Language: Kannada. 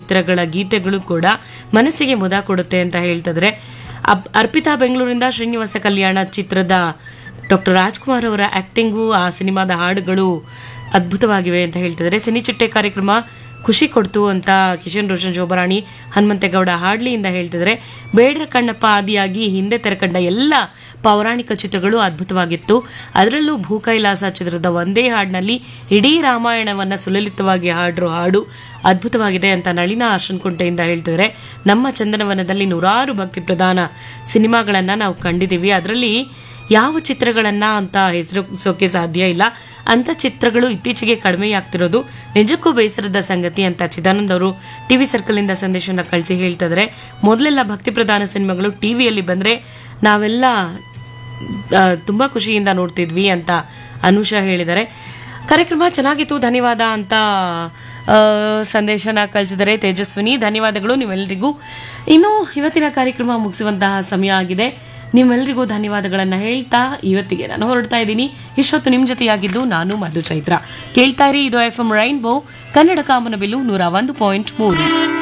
ಚಿತ್ರಗಳ ಗೀತೆಗಳು ಕೂಡ ಮನಸ್ಸಿಗೆ ಮುದ ಕೊಡುತ್ತೆ ಅಂತ ಹೇಳ್ತಿದ್ರೆ ಅಪ್- ಅರ್ಪಿತಾ ಬೆಂಗಳೂರಿಂದ ಶ್ರೀನಿವಾಸ ಕಲ್ಯಾಣ ಚಿತ್ರದ ಡಾಕ್ಟರ್ ರಾಜ್ಕುಮಾರ್ ಅವರ ಆಕ್ಟಿಂಗು ಆ ಸಿನಿಮಾದ ಹಾಡುಗಳು ಅದ್ಭುತವಾಗಿವೆ ಅಂತ ಹೇಳ್ತಿದ್ದಾರೆ ಸಿನಿಚಿಟ್ಟೆ ಕಾರ್ಯಕ್ರಮ ಖುಷಿ ಕೊಡ್ತು ಅಂತ ಕಿಶನ್ ರೋಷನ್ ಶೋಭರಾಣಿ ಹನುಮಂತೇಗೌಡ ಹಾಡ್ಲಿಯಿಂದ ಹೇಳ್ತಿದ್ರೆ ಬೇಡ್ರ ಕಣ್ಣಪ್ಪ ಆದಿಯಾಗಿ ಹಿಂದೆ ತೆರೆಕಂಡ ಎಲ್ಲ ಪೌರಾಣಿಕ ಚಿತ್ರಗಳು ಅದ್ಭುತವಾಗಿತ್ತು ಅದರಲ್ಲೂ ಭೂಕೈಲಾಸ ಚಿತ್ರದ ಒಂದೇ ಹಾಡಿನಲ್ಲಿ ಇಡೀ ರಾಮಾಯಣವನ್ನ ಸುಲಲಿತವಾಗಿ ಹಾಡಿರೋ ಹಾಡು ಅದ್ಭುತವಾಗಿದೆ ಅಂತ ನಳಿನ ಅರ್ಶನ್ಕುಂಟೆಯಿಂದ ಹೇಳ್ತಿದ್ರೆ ನಮ್ಮ ಚಂದನವನದಲ್ಲಿ ನೂರಾರು ಭಕ್ತಿ ಪ್ರಧಾನ ಸಿನಿಮಾಗಳನ್ನ ನಾವು ಕಂಡಿದ್ದೀವಿ ಅದರಲ್ಲಿ ಯಾವ ಚಿತ್ರಗಳನ್ನ ಅಂತ ಹೆಸರಿಸೋಕೆ ಸಾಧ್ಯ ಇಲ್ಲ ಅಂತ ಚಿತ್ರಗಳು ಇತ್ತೀಚೆಗೆ ಕಡಿಮೆಯಾಗ್ತಿರೋದು ನಿಜಕ್ಕೂ ಬೇಸರದ ಸಂಗತಿ ಅಂತ ಚಿದಾನಂದ್ ಅವರು ಟಿವಿ ಸರ್ಕಲ್ ಇಂದ ಸಂದೇಶನ ಕಳಿಸಿ ಹೇಳ್ತಿದ್ರೆ ಮೊದಲೆಲ್ಲ ಭಕ್ತಿ ಪ್ರಧಾನ ಸಿನಿಮಾಗಳು ಟಿವಿಯಲ್ಲಿ ಬಂದ್ರೆ ನಾವೆಲ್ಲ ಆ, ತುಂಬಾ ಖುಷಿಯಿಂದ ನೋಡ್ತಿದ್ವಿ ಅಂತ ಅನುಷಾ ಹೇಳಿದ್ದಾರೆ ಕಾರ್ಯಕ್ರಮ ಚೆನ್ನಾಗಿತ್ತು ಧನ್ಯವಾದ ಅಂತ ಆ, ಸಂದೇಶನ ಕಳಿಸಿದರೆ ತೇಜಸ್ವಿನಿ ಧನ್ಯವಾದಗಳು ನೀವೆಲ್ಲರಿಗೂ ಇನ್ನು ಇವತ್ತಿನ ಕಾರ್ಯಕ್ರಮ ಮುಗಿಸುವಂತಹ ಸಮಯ ಆಗಿದೆ ನಿಮ್ಮೆಲ್ಲರಿಗೂ ಧನ್ಯವಾದಗಳನ್ನ ಹೇಳ್ತಾ ಇವತ್ತಿಗೆ ನಾನು ಹೊರಡ್ತಾ ಇದ್ದೀನಿ ಇಷ್ಟೊತ್ತು ನಿಮ್ ಜೊತೆಯಾಗಿದ್ದು ನಾನು ಮಧು ಚೈತ್ರ ಕೇಳ್ತಾ ಇರಿ ಇದು ಎಫ್ ಎಂ ರೈನ್ಬೋ ಕನ್ನಡ ಕಾಮನಬಿಲ್ಲು ನೂರ ಒಂದು ಪಾಯಿಂಟ್ ಮೂರು